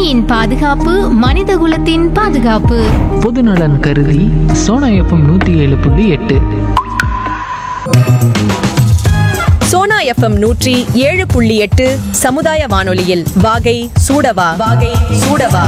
பூமியின் பாதுகாப்பு மனிதகுலத்தின் பாதுகாப்பு பொதுநலன் கருதி சோனா எஃப்எம் நூற்றி ஏழு புள்ளி எட்டு சோனா எஃப்எம் நூற்றி ஏழு புள்ளி எட்டு சமுதாய வானொலியில் வாகை சூடவா வாகை சூடவா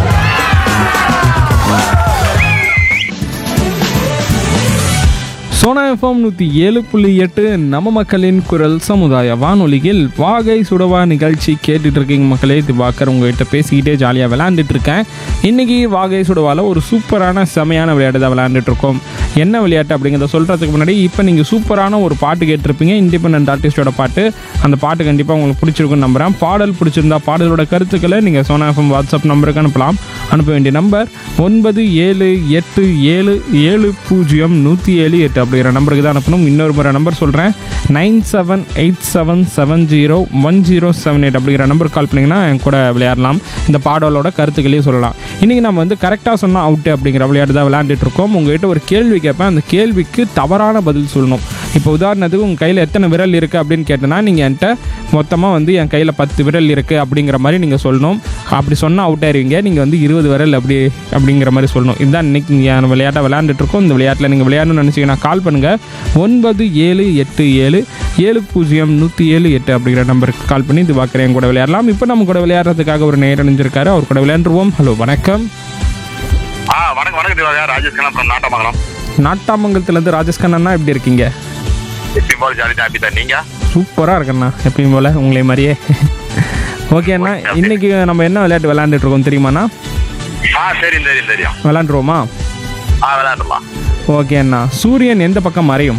சோனா எஃப்எம் நூற்றி ஏழு புள்ளி எட்டு நம்ம மக்களின் குரல் சமுதாய வானொலியில் வாகை சுடவா நிகழ்ச்சி கேட்டுட்டு இருக்கீங்க மக்களே திவாக்கர் உங்ககிட்ட பேசிக்கிட்டே ஜாலியாக விளையாண்டுட்டு இருக்கேன் இன்னைக்கு வாகை சுடவாவில் ஒரு சூப்பரான செமையான விளையாட்டு தான் விளையாண்டுட்டு இருக்கோம் என்ன விளையாட்டு அப்படிங்கிறத சொல்கிறதுக்கு முன்னாடி இப்போ நீங்கள் சூப்பரான ஒரு பாட்டு கேட்டிருப்பீங்க இண்டிபெண்ட் ஆர்டிஸ்டோட பாட்டு அந்த பாட்டு கண்டிப்பாக உங்களுக்கு பிடிச்சிருக்குன்னு நம்புகிறேன் பாடல் பிடிச்சிருந்தா பாடலோட கருத்துக்களை நீங்கள் சோனா எஃப்எம் வாட்ஸ்அப் நம்பருக்கு அனுப்பலாம் அனுப்ப வேண்டிய நம்பர் ஒன்பது ஏழு எட்டு ஏழு ஏழு பூஜ்ஜியம் நூற்றி ஏழு எட்டு அப்படிங்கிற நம்பருக்கு தான் அனுப்பணும் இன்னொரு முறை நம்பர் சொல்கிறேன் nine seven eight seven seven zero one zero seven eight அப்படிங்கிற நம்பருக்கு கால் பண்ணிங்கன்னா என் கூட விளையாடலாம் இந்த பாடலோட கருத்துக்களையும் சொல்லலாம் இன்றைக்கி நம்ம வந்து கரெக்டாக சொன்னால் அவுட்டு அப்படிங்கிற விளையாட்டு தான் விளையாண்டுட்டு இருக்கோம் உங்ககிட்ட ஒரு கேள்வி கேட்பேன் அந்த கேள்விக்கு தவறான பதில் சொல்லணும் இப்போ உதாரணத்துக்கு உங்கள் கையில் எத்தனை விரல் இருக்குது அப்படின்னு கேட்டேன்னா நீங்கள் என்கிட்ட மொத்தமாக வந்து என் கையில் பத்து விரல் இருக்குது அப்படிங்கிற மாதிரி நீங்கள் சொல்லணும் அப்படி சொன்னால் அவுட் ஆயிருவீங்க நீங்கள் வந்து இருபது விரல் அப்படி அப்படிங்கிற மாதிரி சொல்லணும் இதுதான் இன்னைக்கு நீங்கள் விளையாட்டை விளையாண்டுட்டு இருக்கோம் இந்த விளையாட்டில் நீங்கள் விளையாடணும்னு நினச்சிங்கன்னா கால் பண்ணுங்கள் ஒன்பது ஏழு எட்டு ஏழு ஏழு பூஜ்ஜியம் நூற்றி ஏழு எட்டு அப்படிங்கிற நம்பருக்கு கால் பண்ணி இது பார்க்குறேன் கூட விளையாடலாம் இப்போ நம்ம கூட விளையாடுறதுக்காக ஒரு நேரம் அணிஞ்சிருக்காரு அவர் கூட விளையாண்டுருவோம் ஹலோ வணக்கம் ஆ வணக்கம் வணக்கம் திவாகர் ராஜேஷ் கண்ணா from நாட்டமங்கலம் நாட்டாமங்கலத்துலேருந்து ராஜேஷ் கண்ணா எப்படி இருக்கீங்க எப்பயும் போல ஜாலி தான் அப்படி நீங்க சூப்பராக இருக்கண்ணா எப்பயும் போல் உங்களை மாதிரியே ஓகே அண்ணா இன்னைக்கு நம்ம என்ன விளையாட்டு விளையாண்டுட்டு இருக்கோம் தெரியுமாண்ணா ஆ தெரியும் தெரியும் தெரியும் விளையாண்டுருவோமா ஆ விளையாடலாம் ஓகே அண்ணா சூரியன் எந்த பக்கம் மறையும்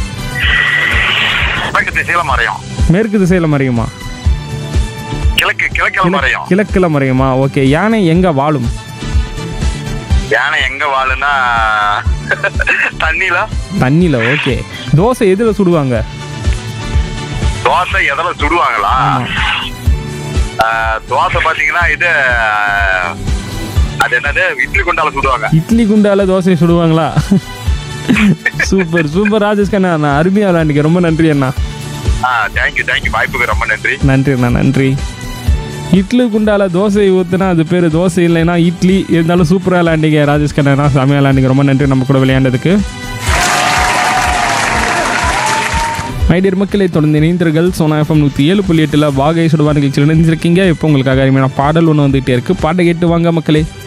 கிழக்கு திசையில மறையும் மேற்கு திசையில் மறையுமா கிழக்கு கிழக்கில் கிழ- மறையும் கிழக்குல மறையுமா ஓகே யானை எங்க வாழும் யானை எங்க வாழுன்னா தண்ணியில தண்ணியில் ஓகே தோசை எதில் சுடுவாங்க தோசை எதில் சுடுவாங்களா ஆ, தோசை பாத்தீங்கன்னா இது அது என்னது இட்லி குண்டால சுடுவாங்க இட்லி குண்டால தோசை சுடுவாங்களா சூப்பர் சூப்பர் ராஜேஷ் கண்ணா நான் அருமையாக விளையாண்டுக்க ரொம்ப நன்றி அண்ணா ஆ தேங்க்யூ தேங்க்யூ வாய்ப்புக்கு ரொம்ப நன்றி நன்றி அண்ணா நன்றி இட்லி குண்டால தோசை ஊற்றுனா அது பேர் தோசை இல்லைன்னா இட்லி இருந்தாலும் சூப்பராக விளையாண்டிங்க ராஜேஷ் கண்ணா சாமியாக விளையாண்டிங்க ரொம்ப நன்றி நம்ம கூட விளையாண்டதுக்கு மைடியர் மக்களை தொடர்ந்து இணைந்தர்கள் சோனா எஃப்எம் நூற்றி ஏழு புள்ளி எட்டில் வாகை சுடுவா நிகழ்ச்சியில் இணைஞ்சிருக்கீங்க இப்போ உங்களுக்காக அருமையான பாடல் ஒன்று வந்துகிட்டே இருக்குது பாட்டை கேட்டு வாங்க மக்களே